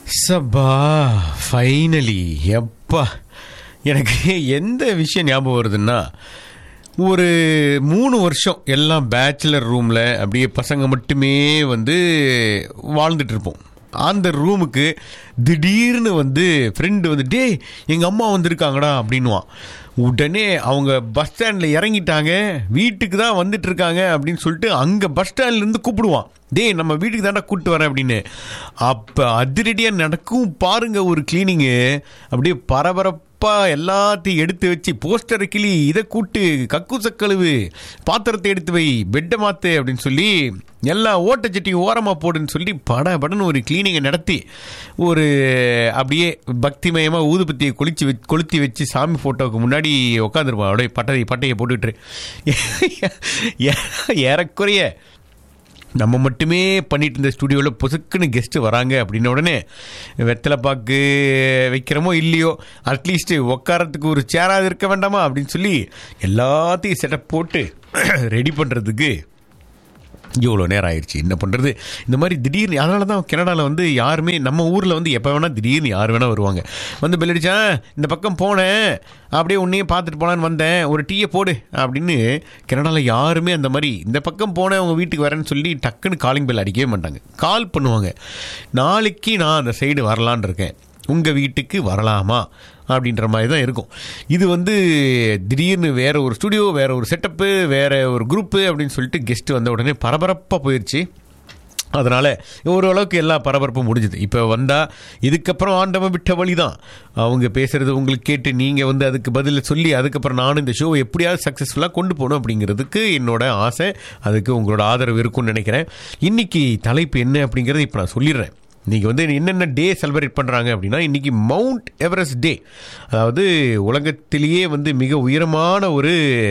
சப்பா ஃபைனலி எப்பா எனக்கு எந்த விஷயம் ஞாபகம் வருதுன்னா ஒரு மூணு வருஷம் எல்லாம் பேச்சுலர் ரூமில் அப்படியே பசங்க மட்டுமே வந்து வாழ்ந்துட்டு இருப்போம் அந்த ரூமுக்கு திடீர்னு வந்து ஃப்ரெண்டு வந்து டே எங்கள் அம்மா வந்திருக்காங்கடா அப்படின்னுவான் உடனே அவங்க பஸ் ஸ்டாண்டில் இறங்கிட்டாங்க வீட்டுக்கு தான் வந்துட்டு இருக்காங்க அப்படின்னு சொல்லிட்டு அங்கே பஸ் ஸ்டாண்ட்லேருந்து கூப்பிடுவான் டேய் நம்ம வீட்டுக்கு தாண்டா கூப்பிட்டு வரேன் அப்படின்னு அப்போ அதிரடியாக நடக்கும் பாருங்க ஒரு கிளீனிங்கு அப்படியே பரபரப்பா எல்லாத்தையும் எடுத்து வச்சு போஸ்டர் கிளி இதை கூட்டு கக்கூச கழுவு பாத்திரத்தை எடுத்து வை பெட்டை மாத்து அப்படின்னு சொல்லி எல்லா ஓட்டச்சட்டி ஓரமாக போடுன்னு சொல்லி பட படன்னு ஒரு கிளீனிங்கை நடத்தி ஒரு அப்படியே பக்திமயமாக ஊதுபத்தியை கொளிச்சு வச்சு கொளுத்தி வச்சு சாமி ஃபோட்டோவுக்கு முன்னாடி உட்காந்துருப்பான் அப்படியே பட்டையை பட்டையை போட்டுக்கிட்டு ஏறக்குறைய நம்ம மட்டுமே பண்ணிட்டு இருந்த ஸ்டுடியோவில் பொசுக்குன்னு கெஸ்ட்டு வராங்க அப்படின்ன உடனே வெத்தலை பாக்கு வைக்கிறோமோ இல்லையோ அட்லீஸ்ட் உட்காரத்துக்கு ஒரு சேராது இருக்க வேண்டாமா அப்படின்னு சொல்லி எல்லாத்தையும் செட்டப் போட்டு ரெடி பண்ணுறதுக்கு இவ்வளோ நேரம் ஆயிடுச்சு என்ன பண்ணுறது இந்த மாதிரி திடீர்னு அதனால தான் கனடாவில் வந்து யாருமே நம்ம ஊரில் வந்து எப்போ வேணால் திடீர்னு யார் வேணால் வருவாங்க வந்து bell அடிச்சா இந்த பக்கம் போனேன் அப்படியே உன்னையும் பார்த்துட்டு போலான்னு வந்தேன் ஒரு டீயை போடு அப்படின்னு கனடாவில் யாருமே அந்த மாதிரி இந்த பக்கம் போனேன் உங்கள் வீட்டுக்கு வரேன்னு சொல்லி டக்குன்னு காலிங் பெல் அடிக்கவே மாட்டாங்க கால் பண்ணுவாங்க நாளைக்கு நான் அந்த சைடு வரலான்னு இருக்கேன் உங்கள் வீட்டுக்கு வரலாமா அப்படின்ற மாதிரி தான் இருக்கும் இது வந்து திடீர்னு வேற ஒரு ஸ்டுடியோ வேற ஒரு செட்டப்பு வேற ஒரு குரூப்பு அப்படின்னு சொல்லிட்டு கெஸ்ட் வந்த உடனே பரபரப்பாக போயிடுச்சு அதனால் ஓரளவுக்கு எல்லா பரபரப்பும் முடிஞ்சுது இப்போ வந்தால் இதுக்கப்புறம் ஆண்டவன் விட்ட வழி தான் அவங்க பேசுகிறது உங்களுக்கு கேட்டு நீங்கள் வந்து அதுக்கு பதில் சொல்லி அதுக்கப்புறம் நானும் இந்த ஷோவை எப்படியாவது சக்ஸஸ்ஃபுல்லாக கொண்டு போகணும் அப்படிங்கிறதுக்கு என்னோட ஆசை அதுக்கு உங்களோட ஆதரவு இருக்கும்னு நினைக்கிறேன் இன்னைக்கு தலைப்பு என்ன அப்படிங்கிறத இப்போ நான் சொல்லிடுறேன் இன்றைக்கி வந்து என்னென்ன டே செலிப்ரேட் பண்ணுறாங்க அப்படின்னா இன்றைக்கி மவுண்ட் எவரெஸ்ட் டே அதாவது உலகத்திலேயே வந்து மிக உயரமான ஒரு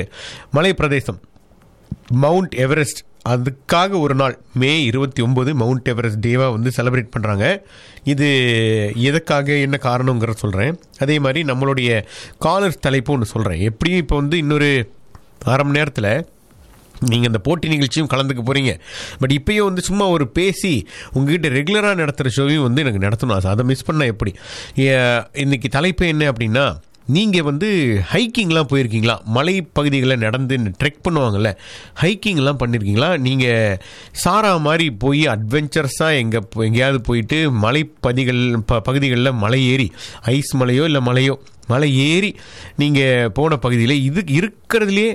மலை பிரதேசம் மவுண்ட் எவரெஸ்ட் அதுக்காக ஒரு நாள் மே இருபத்தி ஒம்பது மவுண்ட் எவரெஸ்ட் டேவாக வந்து செலிப்ரேட் பண்ணுறாங்க இது எதுக்காக என்ன காரணங்கிறத சொல்கிறேன் அதே மாதிரி நம்மளுடைய காலர்ஸ் தலைப்பு ஒன்று சொல்கிறேன் எப்படியும் இப்போ வந்து இன்னொரு அரை மணி நேரத்தில் நீங்கள் இந்த போட்டி நிகழ்ச்சியும் கலந்துக்க போகிறீங்க பட் இப்போயும் வந்து சும்மா ஒரு பேசி உங்ககிட்ட ரெகுலராக நடத்துகிற ஷோவையும் வந்து எனக்கு நடத்தணும் ஆசை அதை மிஸ் பண்ணால் எப்படி ஏ- இன்னைக்கு தலைப்பு என்ன அப்படின்னா நீங்கள் வந்து ஹைக்கிங்லாம் போயிருக்கீங்களா மலை பகுதிகளில் நடந்து ட்ரெக் பண்ணுவாங்கல்ல ஹைக்கிங்லாம் பண்ணியிருக்கீங்களா நீங்கள் சாரா மாதிரி போய் அட்வென்ச்சர்ஸாக எங்கே எங்கேயாவது போயிட்டு மலைப்பதிகள் ப பகுதிகளில் மலை ஏறி ஐஸ் மலையோ இல்லை மலையோ மலை ஏறி நீங்கள் போன பகுதியில் இது இருக்கிறதுலே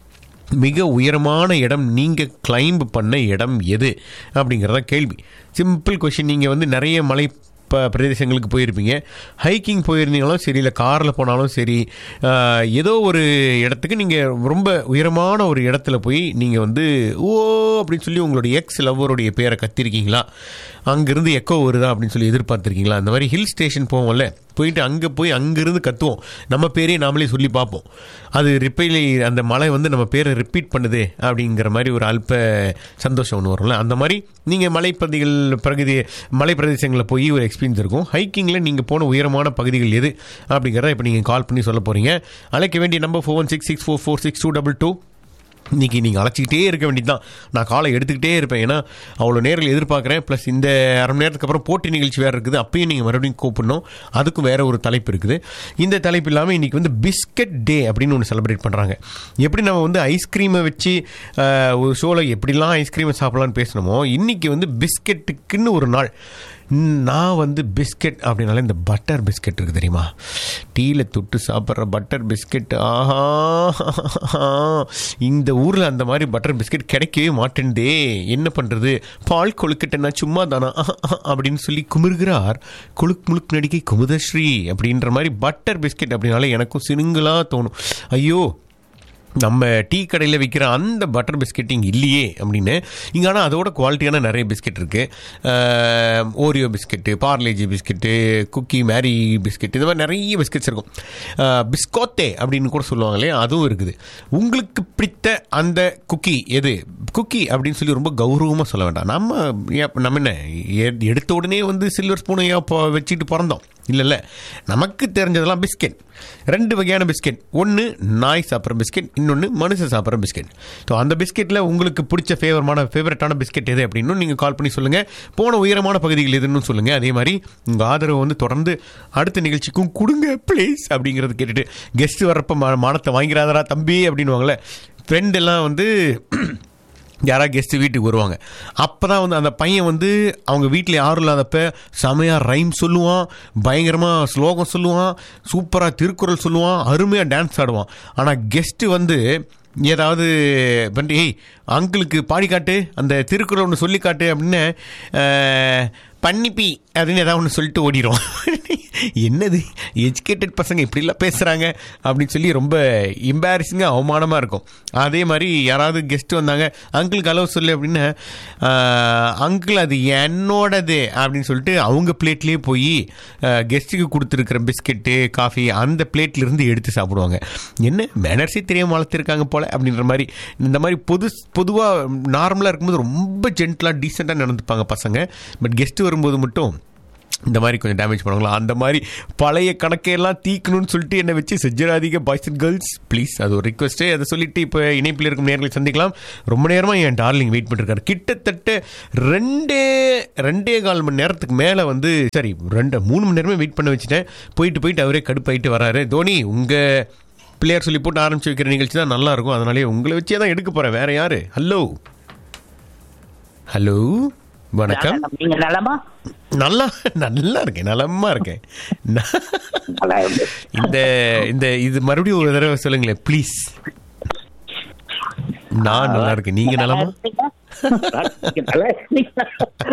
மிக உயரமான இடம் நீங்கள் கிளைம்ப் பண்ண இடம் எது அப்படிங்கிறத கேள்வி சிம்பிள் கொஷின் நீங்கள் வந்து நிறைய மலை ப பிரதேசங்களுக்கு போயிருப்பீங்க ஹைக்கிங் போயிருந்தீங்களும் சரி இல்லை காரில் போனாலும் சரி ஆஹ், ஏதோ ஒரு இடத்துக்கு நீங்கள் ரொம்ப உயரமான ஒரு இடத்துல போய் நீங்கள் வந்து ஓ அப்படின்னு சொல்லி உங்களுடைய எக்ஸ் லவ்வருடைய பேரை கத்திருக்கீங்களா அங்கேருந்து எக்கோ வருதா அப்படின்னு சொல்லி எதிர்பார்த்துருக்கீங்களா அந்த மாதிரி ஹில் ஸ்டேஷன் போவோம்ல போயிட்டு அங்கே போய் அங்கேருந்து கத்துவோம் நம்ம பேரே நாமளே சொல்லி பார்ப்போம் அது ரிப்பைலி அந்த மலை வந்து நம்ம பேரை ரிப்பீட் பண்ணுது அப்படிங்கிற மாதிரி ஒரு அல்ப சந்தோஷம் ஒன்று வரும்ல அந்த மாதிரி நீங்கள் மலைப்பகுதிகள் பகுதி மலை பிரதேசங்களில் போய் ஒரு எக்ஸ்பீரியன்ஸ் இருக்கும் ஹைக்கிங்கில் நீங்கள் போன உயரமான பகுதிகள் எது அப்படிங்கிறத இப்போ நீங்கள் கால் பண்ணி சொல்ல போகிறீங்க அழைக்க வேண்டிய number four one six six four four six two double two இன்றைக்கி நீங்கள் அழைச்சிக்கிட்டே இருக்க வேண்டியது தான் நான் காலை எடுத்துக்கிட்டே இருப்பேன் ஏன்னா அவ்வளோ நேரில் எதிர்பார்க்குறேன் ப்ளஸ் இந்த அரை மணி நேரத்துக்கு அப்புறம் போட்டி நிகழ்ச்சி வேறு இருக்குது அப்பயும் நீங்கள் மறுபடியும் கூப்பிடணும் அதுக்கும் வேறு ஒரு தலைப்பு இருக்குது இந்த தலைப்பு இல்லாமல் இன்றைக்கி வந்து பிஸ்கட் டே அப்படின்னு ஒன்று செலிப்ரேட் பண்ணுறாங்க எப்படி நம்ம வந்து ஐஸ்கிரீமை வச்சு ஆஹ், ஒரு ஷோவில் எப்படிலாம் ஐஸ்கிரீமை சாப்பிடலான்னு பேசணுமோ இன்றைக்கி வந்து பிஸ்கெட்டுக்குன்னு ஒரு நாள் நான் வந்து பிஸ்கெட் அப்படின்னாலே இந்த பட்டர் பிஸ்கெட் இருக்குது தெரியுமா டீயில் தொட்டு சாப்பிட்ற பட்டர் பிஸ்கெட் ஆஹா இந்த ஊரில் அந்த மாதிரி பட்டர் பிஸ்கெட் கிடைக்கவே மாட்டேன்தே என்ன பண்ணுறது பால் கொழுக்கட்டைனா சும்மா தானா ஆஹா, ஆஹா, அப்படின்னு சொல்லி குமிர்கிறார் குழுக் முழுக் நடிகை குமுதஸ்ரீ அப்படின்ற மாதிரி பட்டர் பிஸ்கெட் அப்படின்னாலே எனக்கும் சினுங்களாக தோணும் ஐயோ நம்ம டீ கடையில் விற்கிற அந்த பட்டர் பிஸ்கெட் இங்கே இல்லையே அப்படின்னு இங்கே ஆனால் அதோட குவாலிட்டியான நிறைய பிஸ்கெட் இருக்குது Oreo biscuit Parle G biscuit cookie Marie biscuit இந்த மாதிரி நிறைய பிஸ்கெட்ஸ் இருக்கும் அஹ், பிஸ்கோத்தே அப்படின்னு கூட சொல்லுவாங்களே அதுவும் இருக்குது உங்களுக்கு பிடித்த அந்த குக்கி எது குக்கி அப்படின்னு சொல்லி ரொம்ப கௌரவமாக சொல்ல வேண்டாம் நம்ம ஏன் நம்ம என்ன எ- எடுத்த உடனே வந்து சில்வர் ஸ்பூனை ஏன் பொ- வச்சுட்டு பிறந்தோம் இல்லைல்ல நமக்கு தெரிஞ்சதெல்லாம் பிஸ்கெட் ரெண்டு வகையான பிஸ்கெட் ஒன்று நாய் சாப்பிட்ற பிஸ்கெட் இன்னொன்று மனுஷன் சாப்பிட்ற பிஸ்கெட் ஸோ அந்த பிஸ்கெட்டில் உங்களுக்கு பிடிச்ச ஃபேவரமான ஃபேவரட்டான பிஸ்கெட் எது அப்படின்னு நீங்கள் கால் பண்ணி சொல்லுங்கள் போன உயரமான பகுதிகள் எதுன்னு சொல்லுங்கள் அதே மாதிரி உங்கள் ஆதரவை வந்து தொடர்ந்து அடுத்த நிகழ்ச்சிக்கும் கொடுங்க ப்ளீஸ் அப்படிங்கிறது கேட்டுட்டு கெஸ்ட் வர்றப்ப மா- மானத்தை வாங்கிறாதரா தம்பி அப்படின்னுவாங்களே ஃப்ரெண்ட் எல்லாம் வந்து யாராவது கெஸ்ட்டு வீட்டுக்கு வருவாங்க அப்போ தான் வந்து அந்த பையன் வந்து அவங்க வீட்டில் யாரும் இல்லாதப்ப செமையாக ரைம் சொல்லுவான் பயங்கரமாக ஸ்லோகம் சொல்லுவான் சூப்பராக திருக்குறள் சொல்லுவான் அருமையாக டான்ஸ் ஆடுவான் ஆனால் கெஸ்ட்டு வந்து ஏதாவது பண்ணி ஏய் அங்கிளுக்கு பாடி காட்டு அந்த திருக்குறள் ஒன்று சொல்லி காட்டு அப்படின்னு அஹ், பண்ணிப்பி அப்படின்னு ஏதாவது ஒன்று சொல்லிட்டு ஓடிடும் என்னது எஜுகேட்டட் பசங்க இப்படிலாம் பேசுகிறாங்க அப்படின்னு சொல்லி ரொம்ப இம்பாரிசிங்காக அவமானமாக இருக்கும் அதே மாதிரி யாராவது கெஸ்ட் வந்தாங்க அங்கிளுக்கு அளவு சொல்லு அப்படின்னு அங்கிள் அது என்னோடது அப்படின்னு சொல்லிட்டு அவங்க பிளேட்லேயே போய் கெஸ்ட்டுக்கு கொடுத்துருக்கிற பிஸ்கெட்டு காஃபி அந்த பிளேட்ல இருந்து எடுத்து சாப்பிடுவாங்க என்ன மேனர்ஸே தெரியாம வளர்த்துருக்காங்க போல அப்படின்ற மாதிரி இந்த மாதிரி பொது பொதுவாக நார்மலாக இருக்கும்போது ரொம்ப ஜென்டலாக டீசெண்டாக நடந்துப்பாங்க பசங்க பட் கெஸ்ட் வரும்போது மட்டும் இந்த மாதிரி கொஞ்சம் டேமேஜ் பண்ணுவாங்களா அந்த மாதிரி பழைய கணக்கையெல்லாம் தீக்கணும்னு சொல்லிட்டு என்னை வச்சு செஜ்ஜராதிக பாய்ஸ் அண்ட் கேர்ள்ஸ் ப்ளீஸ் அது ஒரு ரிக்வஸ்ட்டு அதை சொல்லிட்டு இப்போ இணைப்பில் இருக்கும் நேர்களை சந்திக்கலாம் ரொம்ப நேரமாக என் டார்லிங் வெயிட் பண்ணிருக்காரு கிட்டத்தட்ட ரெண்டே ரெண்டே கால் மணி நேரத்துக்கு மேலே வந்து சரி ரெண்டு மூணு மணி நேரமே வெயிட் பண்ண வச்சுட்டேன் போயிட்டு போயிட்டு அவரே கடுப்பாயிட்டு வராரு தோனி உங்கள் பிளேயர் சொல்லி போட்டு ஆரம்பிச்சு வைக்கிற நிகழ்ச்சி தான் நல்லா இருக்கும் அதனாலே உங்களை வச்சே தான் எடுக்க போகிறேன் வேற யாரு ஹலோ ஹலோ வணக்கம் நீங்க நலமா நல்லா நல்லா இருக்கேன் நலமா இருக்கேன் ந- நல்லா இருக்கு. இந்த இந்த இது மறுபடியும் ஒரு தடவை சொல்லுங்களேன் ப்ளீஸ் நான் நல்லா இருக்கேன் நீங்க நலமா நீங்க நல்லா இருக்கீங்களா?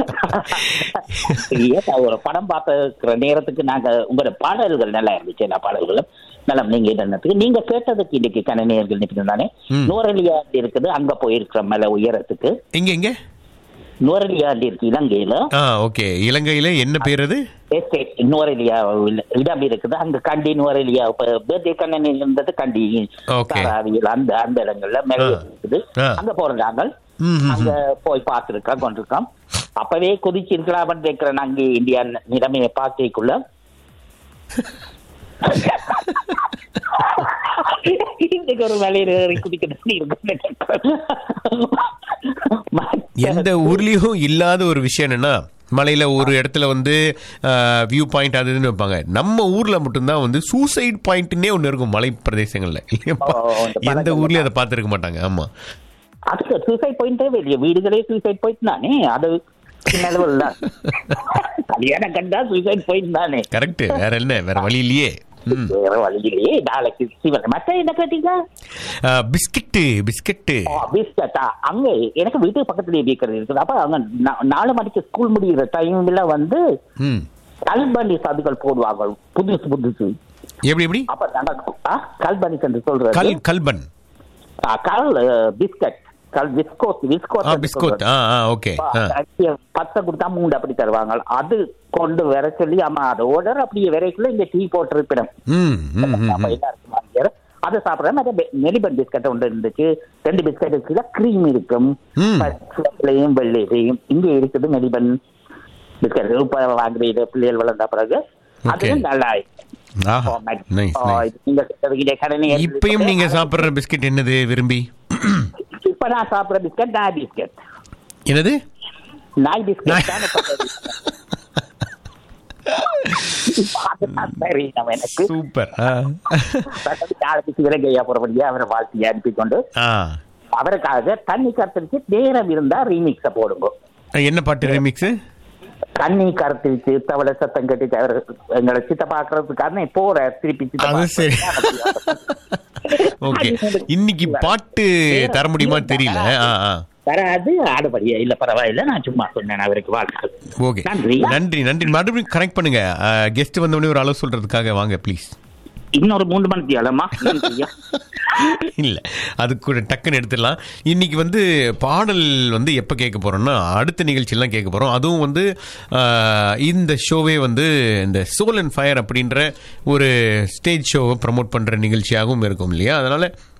ஏதா ஒரு படம் பார்த்துக்கிற நேரத்துக்கு நாங்க உங்களோட பாடல்கள் நல்லா இருந்துச்சு எல்லா பாடல்களும் நல்லா நீங்க என்னத்துக்கு நீங்க கேட்டதுக்கு இன்னைக்கு கணனியர்கள் நிற்கணும் தானே ம். நூறலியாண்டி இருக்குது அங்க போயிருக்கிற மலை உயரத்துக்கு எங்க எங்க நூறலியாண்டி இருக்கு இலங்கையில ஆ ஓகே இலங்கையில என்ன பேர் அது எஸ்டேட் நுவரெலியா இடம் இருக்குது அங்க கண்டி நுவரெலியா இப்ப பேர்தே கண்ணன் இருந்தது கண்டி Okay. தாராவியில் அந்த அந்த இடங்கள்ல மேலே ஆ. இருக்குது ஆ. அங்க போறாங்க ம், ம், அங்க போய் பார்த்திருக்கோம் கொண்டிருக்கோம் அப்பவே கொதிச்சு இருக்கலாம்னு கேட்கிறேன் அங்கே இந்தியா நிலைமையை பார்க்கக்குள்ள இன்னைக்கு ஒரு வேலையில ஏறி குதிக்கிறது இருக்கு எந்த ஊர்லயும் இல்லாத ஒரு விஷயம் என்னன்னா மலையில ஒரு இடத்துல வந்து வியூ பாயிண்ட் அது இதுன்னு வைப்பாங்க நம்ம ஊர்ல மட்டும்தான் வந்து சூசைட் பாயிண்ட்னே ஒன்று இருக்கும் மலை பிரதேசங்கள்ல இல்லையாப்பா? ஓ, இந்த எந்த படங்கள்ல ஊர்லயும் அதை பார்த்துருக்க மாட்டாங்க ஆமா அதுக்கு சூசைட் பாயிண்டே வெளியே வீடுகளே சூசைட் பாயிண்ட் தானே அது நிலவில் தான் கல்யாணம் கண்டா சூசைட் பாயிண்ட் தானே கரெக்ட் வேற என்ன வேற வழி இல்லையே ம் வேற வழியிலேயே நாளைக்கு சிவன் மற்ற என்ன கேட்டீங்க பிஸ்கெட்டு பிஸ்கெட்டு பிஸ்கட்டா அங்க எனக்கு வீட்டு பக்கத்துலயே பேக்கரி இருக்குது அப்ப அங்க நா- நாலு மணிக்கு ஸ்கூல் முடிகிற டைம்ல வந்து ம் கல்பனி சதுகள் போடுவாங்க புதுசு புதுசு எப்படி எப்படி அப்ப நாங்க ஆ, கல்பனி என்று சொல்றது கல் கல்பன் ஆ, கல் பிஸ்கட் கல் விஸ்கோஸ் விஸ்கோஸ் ஆ என்று பிஸ்கோட் சொல்றது. ஆ ஆ ஓகே ஆ பத்தை கொடுத்தா மூணு அப்படி தருவாங்க அது கொண்டு வர சொல்லி ஆமா அது ஓர்டர் அப்படியே வரைக்குள்ள இங்க டீ போட்டிருப்பிடும் ம் ம் ம், அப்ப ம் எல்லாருக்கும் வாங்கியாரு. அதை சாப்பிடுற மாதிரி நெலிபன் பிஸ்கட் ஒன்று இருந்துச்சு ரெண்டு பிஸ்கட் இருக்குல்ல கிரீம் இருக்கும் ம். பச்சையும் வெள்ளையும் இங்க இருக்குது நெலிபன் பிஸ்கட் இப்ப வாங்குறது பிள்ளைகள் வளர்ந்த பிறகு அதுவும் நல்லா ஆஹா நைஸ் நைஸ் நீங்க கேட்டதுக்கு கடனை இப்பயும் நீங்க சாப்பிடுற பிஸ்கெட் என்னது விரும்பி இப்ப நான் சாப்பிடுற பிஸ்கட் நாய் பிஸ்கட் என்னது நாய் பிஸ்கட் தான் இப்ப அதுதான் சரி நம்ம எனக்கு சூப்பர் நாளைக்கு சிவரங்கையா போறபடியா அவரை வாழ்த்தி அனுப்பி கொண்டு ஆ அவருக்காக தண்ணி கருத்துருச்சு நேரம் இருந்தா ரீமிக்ஸ போடுங்க என்ன பாட்டு ரெமிக்ஸ் தண்ணி கருத்துருச்சு தவளை சத்தம் கட்டிட்டு அவர் எங்களை சித்த பாக்குறதுக்காக போற திருப்பி சித்த அது சரி ஓகே இன்னைக்கு பாட்டு தர முடியுமா தெரியல ஆ ஆ வராது ஆடுபடியா இல்ல பரவாயில்ல நான் சும்மா சொன்னேன் அவருக்கு வாழ்த்துக்கள் ஓகே நன்றி. நன்றி நன்றி மறுபடியும் கனெக்ட் பண்ணுங்க கெஸ்ட் வந்தோடனே ஒரு அளவு சொல்றதுக்காக வாங்க ப்ளீஸ் இன்னொரு மூன்று மணிக்கு அளமா நன்றியா இல்ல அது கூட டக்குன்னு எடுத்துடலாம் இன்னைக்கு வந்து பாடல் வந்து எப்போ கேட்க போறோம்னா அடுத்த நிகழ்ச்சியெல்லாம் கேட்க போறோம் அதுவும் வந்து ஆஹ், இந்த ஷோவே வந்து இந்த சோல் அண்ட் ஃபயர் அப்படின்ற ஒரு ஸ்டேஜ் ஷோவை ப்ரமோட் பண்ற நிகழ்ச்சியாகவும் இருக்கும் இல்லையா அதனால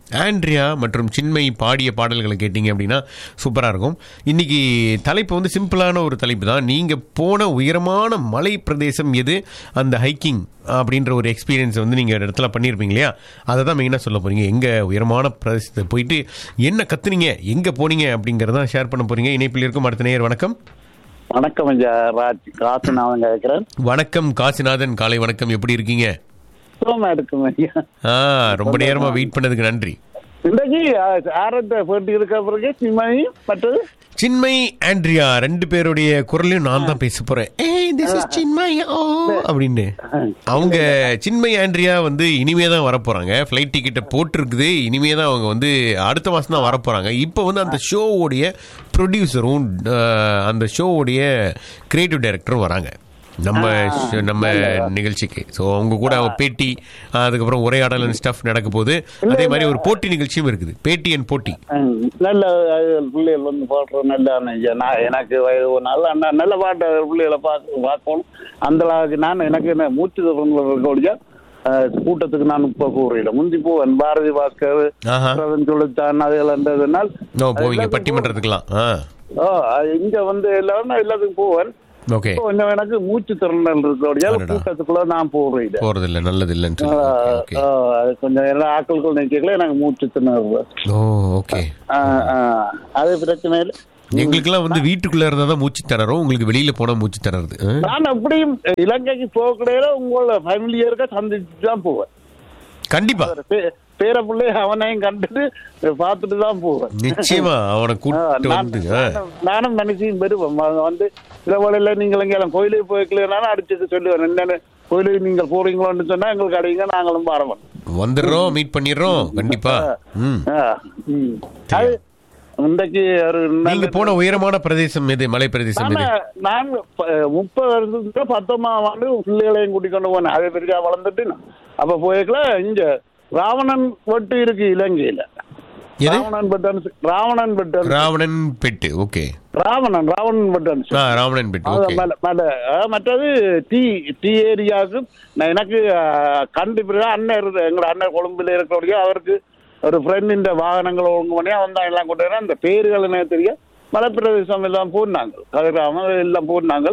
ஆண்ட்ரியா மற்றும் சின்மை பாடிய பாடல்களை கேட்டீங்க அப்படின்னா சூப்பராக இருக்கும் இன்னைக்கு தலைப்பு வந்து சிம்பிளான ஒரு தலைப்பு தான் நீங்கள் போன உயரமான மலை பிரதேசம் எது அந்த ஹைக்கிங் அப்படின்ற ஒரு எக்ஸ்பீரியன்ஸ் வந்து நீங்கள் இடத்துல பண்ணியிருப்பீங்க இல்லையா அதை தான் மெயினாக சொல்ல போகிறீங்க எங்கே உயரமான பிரதேசத்தை போயிட்டு என்ன கத்துனீங்க எங்கே போனீங்க அப்படிங்கிறத ஷேர் பண்ண போகிறீங்க இணைப்பில் இருக்கும் அடுத்த நேயர் வணக்கம் வணக்கம் ஐயா ராஜ் காசு நான் கேட்கிறேன் வணக்கம் காசிநாதன் காலை வணக்கம் எப்படி இருக்கீங்க சுகமா இருக்கும் ஐயா ஆ ரொம்ப நேரமா வெயிட் பண்ணதுக்கு நன்றி இன்றைக்கு ஆரத்தை போட்டி இருக்க பிறகு சிம்மை மற்றது சின்மை ஆண்ட்ரியா ரெண்டு பேருடைய குரலையும் நான் தான் பேச போறேன் ஏய் திஸ் இஸ் சின்மை ஓ அப்படின்னு அவங்க சின்மை ஆண்ட்ரியா வந்து இனிமே தான் வரப்போறாங்க ஃப்ளைட் டிக்கெட்டை போட்டிருக்குது இனிமே தான் அவங்க வந்து அடுத்த மாசம் தான் வரப்போறாங்க இப்போ வந்து அந்த ஷோவுடைய ப்ரொடியூசரும் அந்த ஷோவுடைய கிரியேட்டிவ் டைரக்டரும் வராங்க நம்ம ஷ- நம்ம நிகழ்ச்சிக்கு ஸோ அவங்க கூட அவங்க பேட்டி அதுக்கப்புறம் உரையாடல் ஸ்டஃப் நடக்க போகுது அதே மாதிரி ஒரு போட்டி நிகழ்ச்சியும் இருக்குது பேட்டி அண்ட் போட்டி ம், நல்ல அஹ், பிள்ளைகள் வந்து பாடுற நல்ல ஐயா நான் எனக்கு வயது ஒரு நல்ல ந- நல்ல பாட்டு பிள்ளைகளை பார்க்க பார்க்கணும் அந்த அளவுக்கு நான் எனக்கு என்ன மூச்சு திறனில் இருக்கக்கூடிய அஹ், கூட்டத்துக்கு நான் இப்போ கூறுகிறேன் முந்தி போவேன் பாரதி பாஸ்கர் ஆஹா. பிரதன் சொல்லித்தான் அதுகளன்றதுனால் ஓ போவீங்க பட்டிமன்றத்துக்குலாம் ஆ ஓ அது இங்க வந்து எல்லாரும் எல்லாத்துக்கும் போவேன் ஓகே கொஞ்சம் எனக்கு மூச்சு திறனல் இருக்கக்கூடிய அடடா. கூட்டத்துக்குள்ள நான் போடுறேன் போறது இல்ல நல்லது இல்லைன்னு சொல்லி ஓகே ஆ, அது கொஞ்சம் எல்லா ஆட்களுக்கும் நிற்கல எனக்கு மூச்சு திணறு ஓ ஓகே அது பிரச்சனை இல்லை எங்களுக்கெல்லாம் வந்து வீட்டுக்குள்ள இருந்தா தான் மூச்சு திணறும் உங்களுக்கு வெளியில போனா மூச்சு திணறுது ஆ? நான் அப்படியும் இலங்கைக்கு போகக்கூடையில உங்களோட ஃபேமிலியருக்க சந்திச்சு தான் போவேன் கண்டிப்பா பே- பேர பிள்ளை அவனையும் கண்டுட்டு பார்த்துட்டு தான் போவேன் நிச்சயமா அவனை ஆ, கூப்பிட்டு நான்- வந்து ஆ. நானும் நானும் மனுஷியும் பெறுவேன் ம- வந்து சில வேளையில நீங்கள் எங்கேயும் கோயிலுக்கு போய்க்கலனாலும் அடிச்சுட்டு சொல்லுவேன் என்னென்ன கோயிலுக்கு நீங்கள் போறீங்களோன்னு சொன்னா எங்களுக்கு அடிங்க நாங்களும் வரவோம் வந்துடுறோம் மீட் பண்ணிடுறோம் கண்டிப்பா ம் ஆ, ம். அது இன்றைக்கு ஒரு நீங்க நல்ல போன உயரமான பிரதேசம் எது மலை பிரதேசம் எது நான் நான் ப- முப்பது வருஷத்துக்கு பத்தொன்பதாம் ஆண்டு பிள்ளைகளையும் கூட்டிக் கொண்டு போனேன் அது பெருசா வளர்ந்துட்டு நான் அப்ப போய்க்கல இங்க ராவணன் வெட்டு இருக்கு இலங்கையில எது ராவணன் பட்டன் ராவணன் பட்டன் ராவணன் பெட்டு ஓகே ராவணன் ராவணன் பட்டன் ஆ ராவணன் பெட்டு அது ஓகே மல- மல- ஆ, மற்றது டீ டீ ஏரியாவுக்கு நான் எனக்கு கண்டிப்பா அண்ணன் இருந்து எங்களோட அண்ணன் கொழும்புல இருக்கக்கூடிய அவருக்கு ஒரு ஃப்ரெண்டின் வாகனங்கள் ஒழுங்கு பண்ணி அவன் தான் எல்லாம் கொண்டு வரேன் அந்த பேர்கள் என்ன தெரியும் மலைப்பிரதேசம் எல்லாம் போனாங்க கதிராம எல்லாம் போனாங்க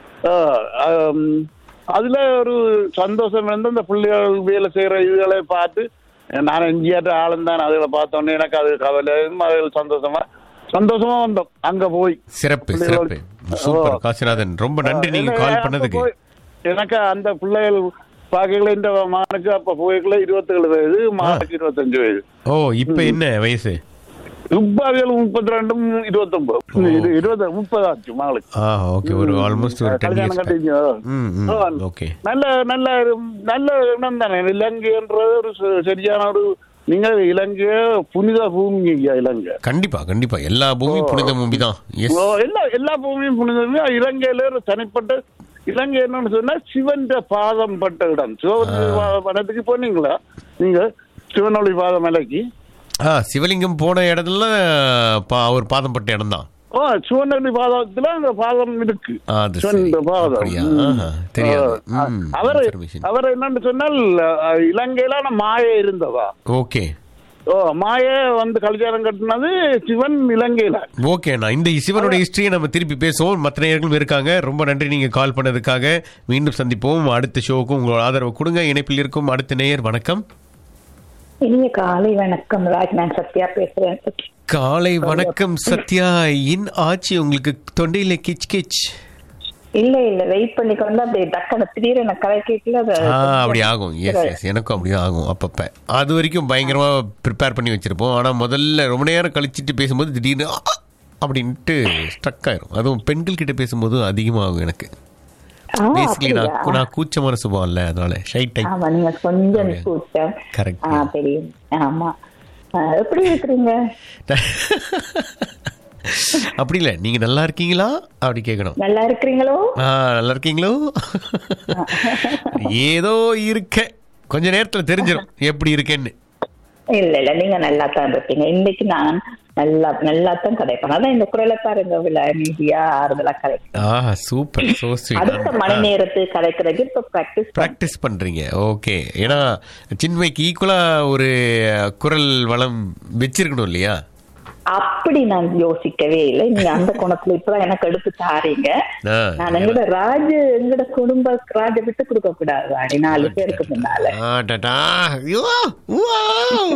அதுல ஒரு சந்தோஷம் இருந்து அந்த பிள்ளைகள் வேலை செய்யற இதுகளை பார்த்து நான் எஞ்சியாட்ட ஆளும் தான் அதுகளை பார்த்தோன்னே எனக்கு அது கவலை அதுகள் சந்தோஷமா சந்தோஷமா வந்தோம் அங்க போய் சிறப்பு பிள்ளைகளோட- சிறப்பு சூப்பர் ஓ. காசிநாதன் ரொம்ப நன்றி நீங்க எனக்கு கால் அப்ப பண்ணதுக்கு போய்- எனக்கு அந்த பிள்ளைகள் பாக்கைகள் இந்த மகனுக்கு அப்ப போய்க்குள்ள இருபத்தேழு வயது மகனுக்கு இருபத்தஞ்சு வயது ஓ இப்ப என்ன வயசு இப்ப அவியல் முப்பத்தி ரெண்டும் இருபத்தொன்பது இது இருபது முப்பது ஆச்சு மகளுக்கு ஆ ஓகே ஒரு ஆல்மோஸ்ட் ஒரு டென் கல்யாணம் இயர்ஸ் கட்டிங்க ம் ம் ஆ. ஓகே நல்ல நல்ல நல்ல இடம் தானே இலங்கைன்றது ஒரு ச- சரியான ஒரு நீங்க இலங்கை புனித பூமி ஐயா இலங்கை கண்டிப்பா கண்டிப்பா எல்லா பூமி புனித பூமி தான் எஸ் ஓ, எல்லா எல்லா பூமியும் புனிதமே இலங்கையில ஒரு தனிப்பட்ட இலங்கை என்னன்னு சொன்னா சிவன் பாதம் பட்ட இடம் சிவன் படத்துக்கு போனீங்களா நீங்க சிவனொளி பாதம் மலைக்கு ஆ சிவலிங்கம் போன இடத்துல பா- அவர் பாதம் பட்ட இடம் தான் ஓ சிவனொளி பாதத்துல அந்த பாதம் இருக்கு அது சிவன் சரி. பாதம் அப்படியா? ம். ஆஹா, தெரியாது ஆ, ம், அவர் information. அவர் என்னன்னு சொன்னால் அஹ், இலங்கையில மாய இருந்தவா ஓகே ஓ மாய வந்து கல்யாணம் கட்டினது சிவன் இலங்கையில ஓகே நான் இந்த சிவனுடைய ஹிஸ்டரியை நம்ம திருப்பி பேசுவோம் மற்ற நேயர்களும் இருக்காங்க ரொம்ப நன்றி நீங்க கால் பண்ணதுக்காக மீண்டும் சந்திப்போம் அடுத்த ஷோவுக்கும் உங்களோட ஆதரவு கொடுங்க இணைப்பில் இருக்கும் அடுத்த நேயர் வணக்கம் இனிய காலை வணக்கம் ராஜ் நான் சத்யா பேசுறேன் காலை வணக்கம் சத்யா இன் ஆச்சு உங்களுக்கு தொண்டையில கிச் கிச் இல்ல இல்ல வெயிட் பண்ணி கொண்டு அப்படியே டக்குனு திடீர்னு நான் கதை கேட்கல அது ஆ அப்படி ஆகும் எஸ் எஸ் எனக்கும் அப்படி ஆகும் அப்பப்ப அது வரைக்கும் பயங்கரமா ப்ரிப்பேர் பண்ணி வச்சிருப்போம் ஆனா முதல்ல ரொம்ப நேரம் கழிச்சிட்டு பேசும்போது திடீர்னு ஆ, அப்படின்ட்டு ஸ்ட்ரக் ஆயிரும் அதுவும் பெண்கள் கிட்ட பேசும்போது அதிகமாகும் எனக்கு ஆ, பேசிக்கலி நான் அப்படியா? நான் கூச்சமான சுபாவம் இல்ல அதனால ஷை டைப் ஆமா நீங்க கொஞ்சம் அப்படியா? கூட்டம் Correct. ஆ தெரியும் ஆமா ஆ, எப்படி இருக்கிறீங்க அப்படி இல்ல நீங்க நல்லா இருக்கீங்களா அப்படி கேட்கணும் நல்லா இருக்கிறீங்களோ ஆ நல்லா இருக்கீங்களோ ஏதோ இருக்க கொஞ்ச நேரத்துல தெரிஞ்சிடும் எப்படி இருக்கேன்னு இல்ல இல்ல நீங்க நல்லா தான் இருப்பீங்க இன்னைக்கு நான் நல்லா நல்லா தான் கதைப்பாங்க அதான் இந்த குரலை பாருங்க விழா மீதியா ஆறுதலா கதைக்கும் ஆஹா சூப்பர் சோ அடுத்த மணி ஸ்வீட் நேரத்துக்கு கதைக்கிறதுக்கு இப்ப பிராக்டிஸ் ப்ராக்டிஸ் பண்றீங்க ஓகே ஏன்னா சின்மைக்கு ஈக்குவலா ஒரு குரல் வளம் வச்சிருக்கணும் இல்லையா அப்படி நான் யோசிக்கவே இல்லை நீங்க அந்த குணத்துல இப்பதான் எனக்கு எடுத்து தாரீங்க ஆ, நான் எங்கட ராஜ எங்கட குடும்ப ராஜ விட்டு கொடுக்க கூடாது ராணி நாலு பேருக்கு முன்னால ஆ, டடா. ஐயோ, வாவ்.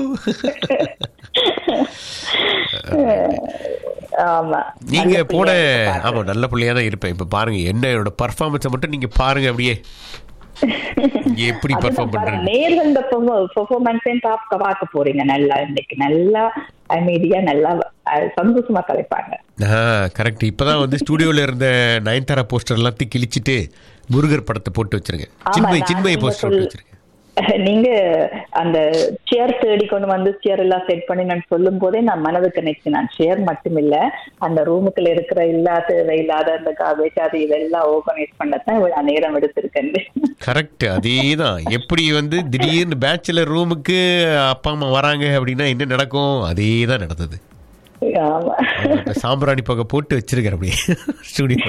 ஆமா நீங்க நல்ல போன பிள்ளையா இருக்கு ஆமா நல்ல பிள்ளையா தான் இருப்பேன் இப்ப பாருங்க என்ன என்னோட பர்ஃபார்மன்ஸை மட்டும் நீங்க பாருங்க அப்படியே நீங்க எப்படி பர்ஃபார்ம் பண்றீங்க நேர்களோட பெர்ஃபார்மன்ஸையும் பார்க்க பார்க்க போறீங்க நல்லா இன்னைக்கு நல்லா அமைதியா நல்லா அஹ், சந்தோஷமா கலைப்பாங்க கரெக்ட் இப்பதான் வந்து ஸ்டுடியோல இருந்த நயன்தாரா போஸ்டர் எல்லாத்தையும் கிழிச்சிட்டு முருகர் படத்தை போட்டு வச்சிருங்க ஆமா, சின்மை நான் சின்மை நீங்க போஸ்டர் சொல்- போட்டு வச்சிருங்க நீங்க அந்த சேர் தேடி கொண்டு வந்து சேர் எல்லாம் செட் பண்ணி நான் சொல்லும் போதே நான் மனதுக்கு நினைச்சேன் சேர் மட்டும் இல்ல அந்த ரூமுக்குள்ள இருக்கிற இல்லாத இல்லாத அந்த கார்பேஜ் அது இதெல்லாம் ஆர்கனைஸ் பண்ணத்தான் இவ்வளவு நேரம் எடுத்திருக்கேன் கரெக்ட் அதேதான் எப்படி வந்து திடீர்னு பேச்சுலர் ரூமுக்கு அப்பா அம்மா வராங்க அப்படின்னா என்ன நடக்கும் அதே தான் நடந்தது ஆமா இப்ப சாம்பிராணி பகை போட்டு வச்சிருக்கேன் அப்படியே ஸ்டுடியோ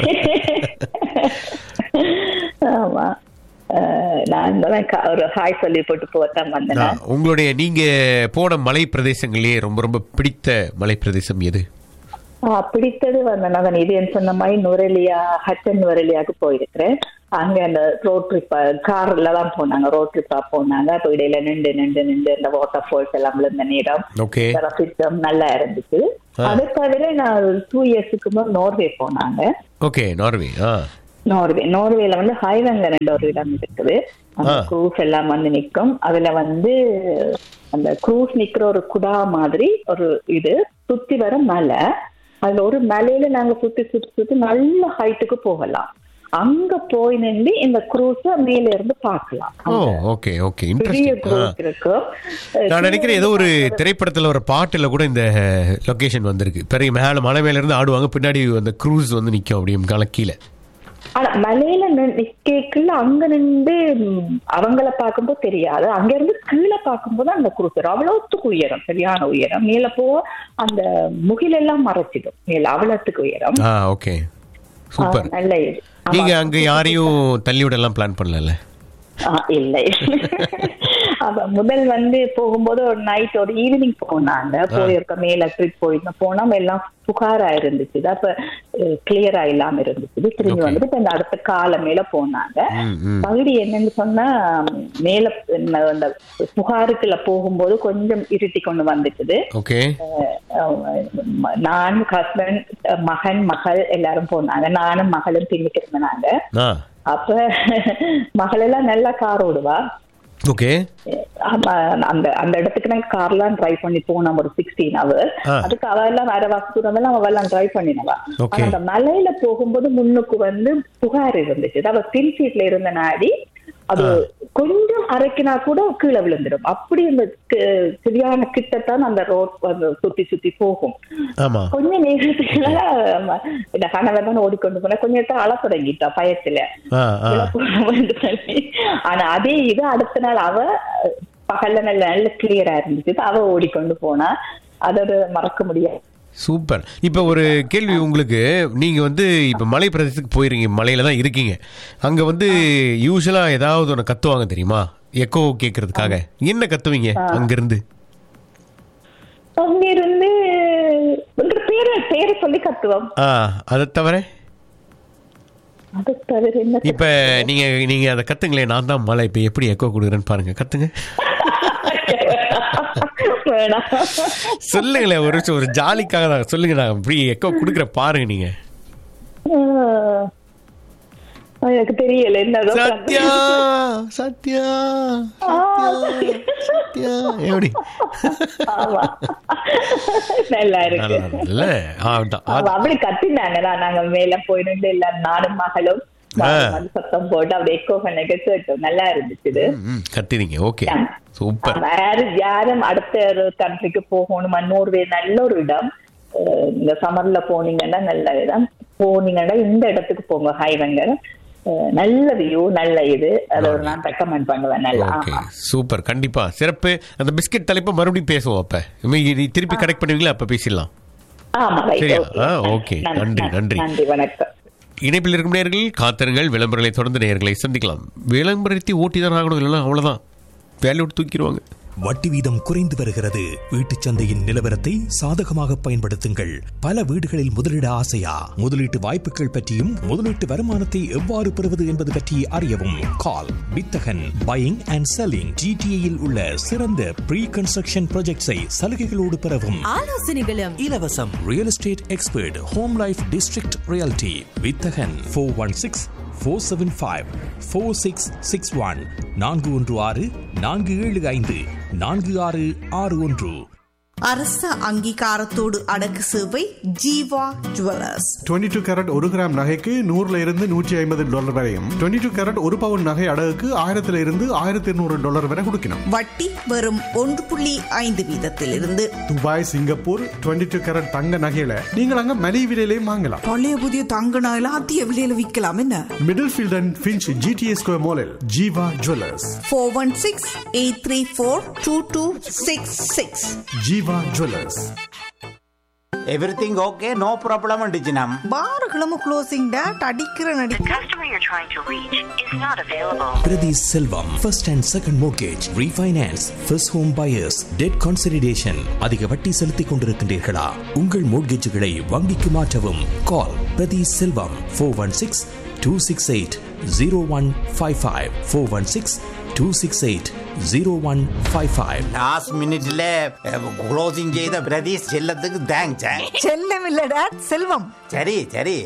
ஆமா அஹ், நான் இப்பதான் க- ஒரு ஹாய் சொல்லி போட்டு போத்தான் வந்தேன் நான். உங்களுடைய நீங்க போன மலை பிரதேசங்களையே ரொம்ப ரொம்ப பிடித்த மலை பிரதேசம் எது ஆ, பிடித்தது வந்து நான் இது என்ன சொன்ன மாதிரி நுரலியா ஹட்டன் நுரலியாக்கு போயிருக்கிறேன் அங்க அந்த ரோட் ட்ரிப் கார்ல தான் போனாங்க ரோட் ட்ரிப்பா போனாங்க அப்ப இடையில நின்று நின்று நின்று இந்த வாட்டர் ஃபால்ஸ் எல்லாம் விழுந்த நேரம் ஓகே ரசித்தம் நல்லா இருந்துச்சு அதை தவிர நான் டூ இயர்ஸுக்கு முன்னாடி நார்வே போனாங்க ஓகே நார்வே ஆ நார்வே நார்வேல வந்து ஹைவங்க ரெண்டு ஒரு இடம் இருக்குது அந்த ஆ. க்ரூஸ் எல்லாம் வந்து நிக்கும் அதுல வந்து அந்த க்ரூஸ் நிக்கிற ஒரு குடா மாதிரி ஒரு இது சுத்தி வர மலை அதுல ஒரு மலையில நாங்க சுத்தி சுத்தி சுத்தி நல்ல ஹைட்டுக்கு போகலாம் அங்க போய் நின்று இந்த க்ரூஸ மேல இருந்து பார்க்கலாம் ஓ ஓகே ஓகே பெரிய இன்ட்ரெஸ்டிங் க்ரூஸ் இருக்கு நான் நினைக்கிறேன் ஏதோ ஒரு திரைப்படத்துல ஒரு பாட்டுல கூட இந்த லொகேஷன் வந்திருக்கு பெரிய மேல மலை மேல இருந்து ஆடுவாங்க பின்னாடி அந்த க்ரூஸ் வந்து நிக்கும் அப்படியே கால கீழே ஆனா மலையில நிக்கல அங்க நின்று ம், அவங்கள பார்க்கும்போது தெரியாது அங்க இருந்து கீழே பார்க்கும்போது அந்த குருசர் அவ்வளவுத்துக்கு உயரம் சரியான உயரம் மேல போ அந்த முகிலெல்லாம் மறைச்சிடும் மேல அவ்வளவுத்துக்கு உயரம் ஆ ஓகே சூப்பர் ஆ, நல்ல இது ஆமா. நீங்க அங்க யாரையும் தள்ளி விடலாம் பிளான் பண்ணல ஆ, இல்லை அப்ப முதல் வந்து போகும்போது ஒரு நைட் ஒரு ஈவினிங் போனாங்க போயிருக்க மேல ட்ரிப் போயிருந்தோம் போனா எல்லாம் புகாரா இருந்துச்சு இது அப்ப கிளியரா இல்லாம இருந்துச்சு திரும்பி Okay. வந்துட்டு இப்ப இந்த அடுத்த கால மேல போனாங்க ம், ம். பகுதி என்னன்னு சொன்னா மேல இந்த- அந்த புகாருக்குள்ள போகும்போது கொஞ்சம் இருட்டி கொண்டு வந்துட்டுது ஓகே அஹ் நான் ஹஸ்பண்ட் மகன் மகள் எல்லாரும் போனாங்க நானும் மகளும் பின்னிட்டு இருந்தாங்க ஆ அப்ப மகளெல்லாம் நல்லா கார் ஓடுவா ஓகே ஆமா, அந்த அந்த இடத்துக்கு நாங்க கார்லாம் டிரைவ் பண்ணி போனோம் ஒரு சிக்ஸ்டீன் ஹவர் ஆ. அதுக்கு அவ எல்லாம் வேற வாக்குறதெல்லாம் அவ எல்லாம் டிரைவ் பண்ணினவா Okay. ஆனா அந்த மலையில போகும்போது முன்னுக்கு வந்து புகார் இருந்துச்சு அவ பின் சீட்ல இருந்த நாடி அது கொஞ்சம் அரைக்கினா கூட கீழே விழுந்துடும் அப்படி அந்த கு- சரியான கிட்டத்தான் அந்த ரோட் அந்த சுத்தி சுத்தி போகும் ஆமா கொஞ்ச நேரத்துக்குள்ள ஆமா, இந்த கணவர் தான் ஓடிக்கொண்டு போன கொஞ்ச நேரத்தை அழ தொடங்கிட்டா பயத்துல ஆ ஆ விழப்போகும்போது சொல்லி. ஆனா அதே இது அடுத்த நாள் அவ அஹ், பகல்ல நல்ல நல்ல கிளியரா இருந்துச்சு அவ ஓடிக்கொண்டு போனா அதோட மறக்க முடியாது சூப்பர் இப்போ ஒரு கேள்வி உங்களுக்கு நீங்க வந்து இப்போ மலை பிரதேசத்துக்கு போயிருங்க மலையில தான் இருக்கீங்க அங்க வந்து யூஸ்வலா ஏதாவது ஒன்று கத்துவாங்க தெரியுமா எக்கோ கேட்கறதுக்காக என்ன கத்துவீங்க அங்கிருந்து அங்க இருந்து உங்க பேரு பேரு சொல்லி கத்துவோம் ஆ அதை தவிர அது தவிர என்ன இப்ப நீங்க நீங்க அதை கத்துங்களேன் நான் தான் மலை இப்ப எப்படி எக்கோ கொடுக்குறேன்னு பாருங்க கத்துங்க வேணாம் சொல்லுங்களேன் ஒரு நிமிஷம், ஒரு ஜாலிக்காக தான் சொல்லுங்க நான் இப்படி எக்கோ கொடுக்குற பாருங்க நீங்க ஆஹ். எனக்கு தெரியல என்னதோ சத்யா சத்யா சத்யா சத்யா எப்படி ஆமா நல்லா இருக்கு நல்லா இருக்குல்ல? ஆ, அதான். அவ அப்படி கத்தினாங்க நான் நாங்க மேல போயிருந்து இல்ல நானும் மகளும் மாறி மாறி சத்தம் போட்டு அப்படி எக்கோ பண்ண கேட்டோம் நல்லா இருந்துச்சு இது ம், கத்தினீங்க ஓகே சூப்பர் ஆமா, யாரும் யாரும் அடுத்த ஒரு கண்ட்ரிக்கு போகணும் நோர்வே நல்ல ஒரு இடம் அஹ் இந்த சம்மர்ல போனீங்கன்னா நல்ல இடம் போனீங்கன்னா இந்த இடத்துக்கு போங்க ஹைவங்க நல்ல வியூ நல்ல இது அதை ஒரு நான் ரெக்கமெண்ட் பண்ணுவேன் நல்லா ஓகே ஆமா. சூப்பர் கண்டிப்பா சிறப்பு அந்த பிஸ்கட் தலைப்பை மறுபடியும் பேசுவோம் அப்ப இனிமே இது திருப்பி கனெக்ட் பண்ணுவீங்களா அப்ப பேசிடலாம் ஆமா right, சரியா? okay. ஆ, okay. நன்றி, நன்றி. நன்றி வணக்கம் இணைப்பில் இருக்கும் நேர்கள் காத்திருங்கள் விளம்பரங்களை தொடர்ந்து நேர்களை சந்திக்கலாம் விளம்பரத்தை ஓட்டி தான் ஆகணும் இல்லைன்னா அவ்வளோதான் வேலையை விட்டு தூக்கிடுவாங்க வட்டி வீதம் குறைந்து வருகிறது வீட்டுச் சந்தையின் நிலவரத்தை சாதகமாக பயன்படுத்துங்கள் பல வீடுகளில் முதலீட ஆசையா முதலீட்டு வாய்ப்புகள் பற்றியும் முதலீட்டு வருமானத்தை எவ்வாறு பெறுவது என்பது பற்றி அறியவும் கால் வித்தகன் பையிங் அண்ட் செல்லிங் ஜிடிஏயில் உள்ள சிறந்த ப்ரீ கன்ஸ்ட்ரக்ஷன் ப்ராஜெக்ட்ஸை சலுகைகளோடு பெறவும் ஆலோசனைகளும் இலவசம் real estate expert home life district reality Vithagan four one six four seven five four six six one நான்கு ஒன்று ஆறு நான்கு ஏழு ஐந்து நான்கு ஆறு ஆறு ஒன்று அரச அங்கீகாரத்தோடு அடக்கு சேவை ஜீவா ஜுவல்லர்ஸ் 22 டூ கேரட் ஒரு கிராம் நகைக்கு நூறுல இருந்து நூற்றி ஐம்பது டாலர் வரையும் 22 டூ கேரட் ஒரு பவுன் நகை அடகுக்கு ஆயிரத்துல இருந்து ஆயிரத்தி இருநூறு டாலர் வரை கொடுக்கணும் வட்டி வெறும் ஒன்று புள்ளி ஐந்து வீதத்திலிருந்து துபாய் சிங்கப்பூர் 22 டூ கேரட் தங்க நகையில நீங்கள் அங்க மலிவு விலையிலையும் வாங்கலாம் பழைய புதிய தங்க நகையில அதிக விலையில விற்கலாம் என்ன Middlefield and Finch G T S square மாலில் Jeeva jewellers four one six eight three four two two six six Jeeva jewellers everything okay no problem டிஜினம் பாருகளும் க்ளோசிங் டேட் அடிக்கிற நடி customer you're trying to reach is not available. Prathi Selvam first and second mortgage refinance first home buyers debt consideration அதிக வட்டி செலுத்திக் கொண்டிருக்கின்றீர்களா உங்கள் மோர்கேஜுகளை வங்கிக்கு மாற்றவும் call Prathi Selvam four one six two six eight zero one five five four one six two six eight zero one five five last மினிட்ல closing செய்த பிரதீஷ் செல்லத்துக்கு thanks செல்லம் இல்ல டேட் செல்வம் சரி சரி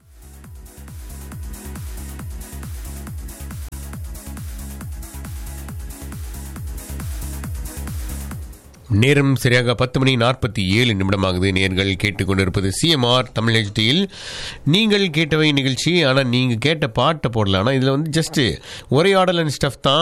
நேரம் சரியாக பத்து மணி நாற்பத்தி ஏழு நிமிடமாகுது நேர்கள் கேட்டுக்கொண்டிருப்பது சிஎம்ஆர் தமிழ் ஹெச்டியில் நீங்கள் கேட்டவை நிகழ்ச்சி ஆனால் நீங்கள் கேட்ட பாட்டை போடல ஆனால் இதில் வந்து ஜஸ்ட் ஒரே ஆடல் அண்ட் ஸ்டஃப் தான்